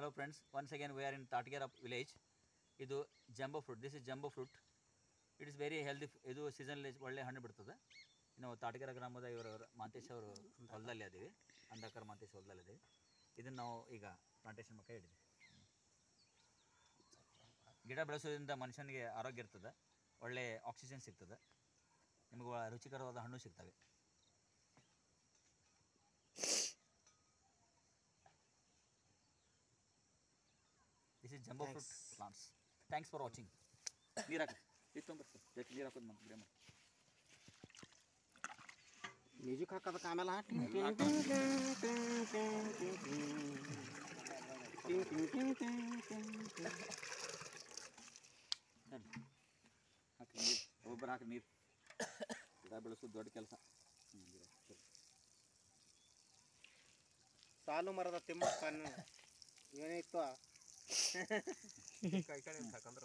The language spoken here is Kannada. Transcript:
hello friends once again we are in Tatagera village ಇದು jumbo fruit this is jumbo fruit it is very healthy ಇದು ಸೀಸನಲ್ಲಿ ಒಳ್ಳೆ ಹಣ್ಣು ಬಿಡ್ತದೆ ಇನ್ನು ತಾಟಗೇರ ಗ್ರಾಮದ ಇವರು ಮಾಂತೇಶ್ ಅವರು ಹೊಲದಲ್ಲಿ ಅದೀವಿ ಅಂಧಕರ ಮಾಂತೇಶ್ ಹೊಲದಲ್ಲಿ ಅದೀವಿ ಇದನ್ನು ನಾವು ಈಗ ಪ್ಲಾಂಟೇಶನ್ ಮಕ್ಕ ಹಿಡಿದ್ವಿ ಗಿಡ ಬೆಳೆಸೋದ್ರಿಂದ ಮನುಷ್ಯನಿಗೆ ಆರೋಗ್ಯ ಇರ್ತದೆ ಒಳ್ಳೆ ಆಕ್ಸಿಜನ್ ಸಿಗ್ತದೆ ನಿಮಗೆ ಒಳ್ಳೆ ರುಚಿಕರವಾದ ಹಣ್ಣು ಸಿಗ್ತವೆ this is jumbo fruit plants thanks for watching ನೀರು ಹಾಕಿ ಇದು ತೊಂಬರ್ ಸರ್ ಜೊತೆ ನೀರು ಹಾಕೋದು ನಮ್ಮ ಗಿಡ ಮಾಡಿ ಮ್ಯೂಸಿಕ್ ಹಾಕೋದಕ್ಕೆ ಆಮೇಲೆ ಸರಿ ಹಾಕಿ ನೀರು ಒಬ್ಬರು ಹಾಕಿ ನೀರು ಗಿಡ ಬೆಳೆಸೋದು ದೊಡ್ಡ ಕೆಲಸ ಸಾಲು ಮರದ ತಿಮ್ಮಕ್ಕ ಏನಿತ್ತು ಕೈ ಕಡೆ ಸಾಕಲ್ಲ